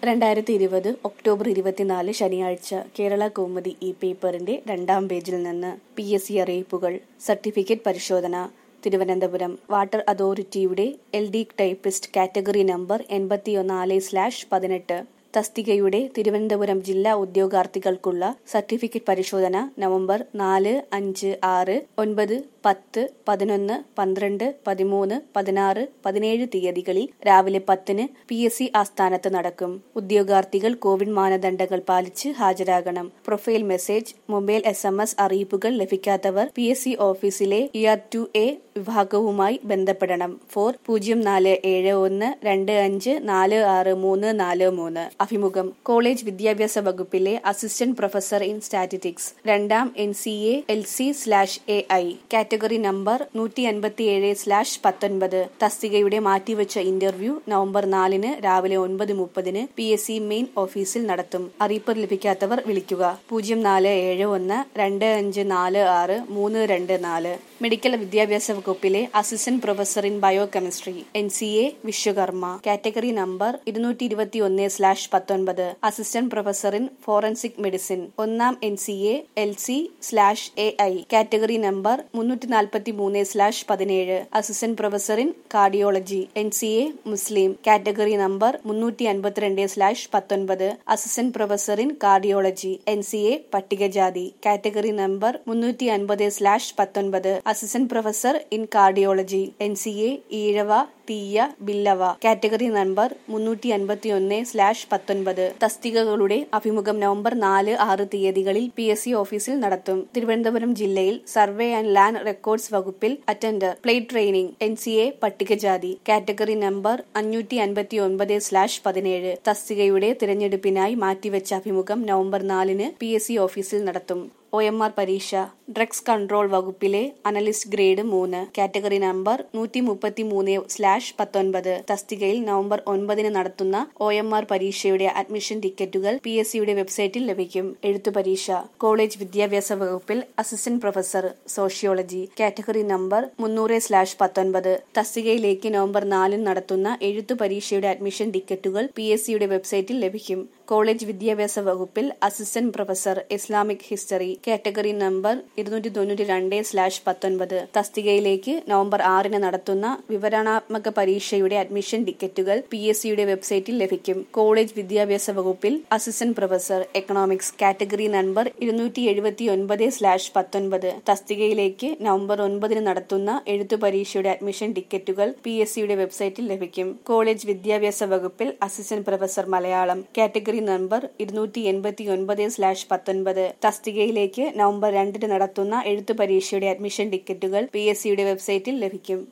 രണ്ടായിരത്തി ഇരുപത് ഒക്ടോബർ ഇരുപത്തിനാല് ശനിയാഴ്ച കേരള കൗമുദി ഈ പേപ്പറിന്റെ രണ്ടാം പേജിൽ നിന്ന് പി എസ് സി അറിയിപ്പുകൾ സർട്ടിഫിക്കറ്റ് പരിശോധന തിരുവനന്തപുരം വാട്ടർ അതോറിറ്റിയുടെ L D typist category number എൺപത്തിയൊന്നാല് സ്ലാഷ് പതിനെട്ട് തസ്തികയുടെ തിരുവനന്തപുരം ജില്ലാ ഉദ്യോഗാർത്ഥികൾക്കുള്ള സർട്ടിഫിക്കറ്റ് പരിശോധന നവംബർ നാല് അഞ്ച് ആറ് ഒൻപത് പത്ത് പതിനൊന്ന് പന്ത്രണ്ട് പതിമൂന്ന് പതിനാറ് പതിനേഴ് തീയതികളിൽ രാവിലെ പത്തിന് പി എസ് സി ആസ്ഥാനത്ത് നടക്കും ഉദ്യോഗാർത്ഥികൾ കോവിഡ് മാനദണ്ഡങ്ങൾ പാലിച്ച് ഹാജരാകണം profile message mobile S M S അറിയിപ്പുകൾ ലഭിക്കാത്തവർ പി എസ് സി ഓഫീസിലെ ഇയർ ടു എ വിഭാഗവുമായി ബന്ധപ്പെടണം ഫോർ പൂജ്യം നാല് ഏഴ് ഒന്ന് രണ്ട് അഞ്ച് നാല് ആറ് മൂന്ന് നാല് മൂന്ന് അഭിമുഖം കോളേജ് വിദ്യാഭ്യാസ വകുപ്പിലെ അസിസ്റ്റന്റ് പ്രൊഫസർ ഇൻ സ്റ്റാറ്റിസ്റ്റിക്സ് രണ്ടാം N C A L C slash A I category number നൂറ്റി അൻപത്തിയേഴ് സ്ലാഷ് പത്തൊൻപത് തസ്തികയുടെ മാറ്റിവെച്ച ഇന്റർവ്യൂ നവംബർ നാലിന് രാവിലെ ഒൻപത് മുപ്പതിന് പി എസ് സി മെയിൻ ഓഫീസിൽ നടത്തും അറിയിപ്പ് ലഭിക്കാത്തവർ വിളിക്കുക പൂജ്യം നാല് ഏഴ് ഒന്ന് രണ്ട് അഞ്ച് നാല് ആറ് മൂന്ന് രണ്ട് നാല് മെഡിക്കൽ വിദ്യാഭ്യാസ വകുപ്പിലെ assistant professor in biochemistry N C A Vishwakarma category number ഇരുന്നൂറ്റി ഇരുപത്തി ഒന്ന് സ്ലാഷ് പത്തൊൻപത് assistant professor in forensic medicine ഒന്നാം N C A L C slash A I category number മുന്നൂറ്റി നാൽപ്പത്തി മൂന്ന് സ്ലാഷ് പതിനേഴ് assistant professor in cardiology N C A മുസ്ലിം കാറ്റഗറി നമ്പർ മുന്നൂറ്റി അൻപത്തിരണ്ട് സ്ലാഷ് പത്തൊൻപത് assistant professor in cardiology N C A പട്ടികജാതി കാറ്റഗറി നമ്പർ മുന്നൂറ്റി അൻപത് സ്ലാഷ് പത്തൊൻപത് assistant professor in cardiology N C A Ezhava Thiyya Billava category number മുന്നൂറ്റി അൻപത്തി ഒന്ന് സ്ലാഷ് പത്തൊൻപത് തസ്തികകളുടെ അഭിമുഖം നവംബർ നാല് ആറ് തീയതികളിൽ പി എസ് സി ഓഫീസിൽ നടത്തും തിരുവനന്തപുരം ജില്ലയിൽ സർവേ ആൻഡ് ലാൻഡ് റെക്കോർഡ്സ് വകുപ്പിൽ attender plate training N C A പട്ടികജാതി കാറ്റഗറി നമ്പർ അഞ്ഞൂറ്റി അൻപത്തി ഒൻപത് സ്ലാഷ് പതിനേഴ് തസ്തികയുടെ തിരഞ്ഞെടുപ്പിനായി മാറ്റിവെച്ച അഭിമുഖം നവംബർ നാലിന് പി എസ് സി ഓഫീസിൽ നടത്തും ഒ എം ആർ പരീക്ഷ ഡ്രഗ്സ് കൺട്രോൾ വകുപ്പിലെ അനലിസ്റ്റ് ഗ്രേഡ് മൂന്ന് കാറ്റഗറി നമ്പർ നൂറ്റി മുപ്പത്തി മൂന്ന് സ്ലാഷ് പത്തൊൻപത് തസ്തികയിൽ നവംബർ ഒൻപതിന് നടത്തുന്ന ഒ എം ആർ പരീക്ഷയുടെ അഡ്മിഷൻ ടിക്കറ്റുകൾ പി എസ് സിയുടെ വെബ്സൈറ്റിൽ ലഭിക്കും എഴുത്തു പരീക്ഷ കോളേജ് വിദ്യാഭ്യാസ വകുപ്പിൽ assistant professor sociology category number മുന്നൂറ് സ്ലാഷ് പത്തൊൻപത് തസ്തികയിലേക്ക് നവംബർ നാലിന് നടത്തുന്ന എഴുത്തു പരീക്ഷയുടെ അഡ്മിഷൻ ടിക്കറ്റുകൾ പി എസ് സിയുടെ വെബ്സൈറ്റിൽ ലഭിക്കും കോളേജ് വിദ്യാഭ്യാസ വകുപ്പിൽ assistant professor Islamic history category number ഇരുന്നൂറ്റി തൊണ്ണൂറ്റി രണ്ട് സ്ലാഷ് പത്തൊൻപത് തസ്തികയിലേക്ക് നവംബർ ആറിന് നടത്തുന്ന വിവരണാത്മക പരീക്ഷയുടെ അഡ്മിഷൻ ടിക്കറ്റുകൾ പി എസ് സിയുടെ വെബ്സൈറ്റിൽ ലഭിക്കും കോളേജ് വിദ്യാഭ്യാസ വകുപ്പിൽ assistant professor economics category number ഇരുന്നൂറ്റി എഴുപത്തി ഒൻപത് സ്ലാഷ് പത്തൊൻപത് തസ്തികയിലേക്ക് നവംബർ ഒൻപതിന് നടത്തുന്ന എഴുത്തു പരീക്ഷയുടെ അഡ്മിഷൻ ടിക്കറ്റുകൾ പി എസ് സിയുടെ വെബ്സൈറ്റിൽ ലഭിക്കും കോളേജ് വിദ്യാഭ്യാസ വകുപ്പിൽ assistant professor Malayalam category number ഇരുന്നൂറ്റി എൺപത്തി ഒൻപത് സ്ലാഷ് പത്തൊൻപത് തസ്തികയിലേക്ക് നവംബർ രണ്ടിന് നടത്തുന്ന എഴുത്തു പരീക്ഷയുടെ അഡ്മിഷൻ ടിക്കറ്റുകൾ പി എസ് സിയുടെ വെബ്സൈറ്റിൽ ലഭിക്കും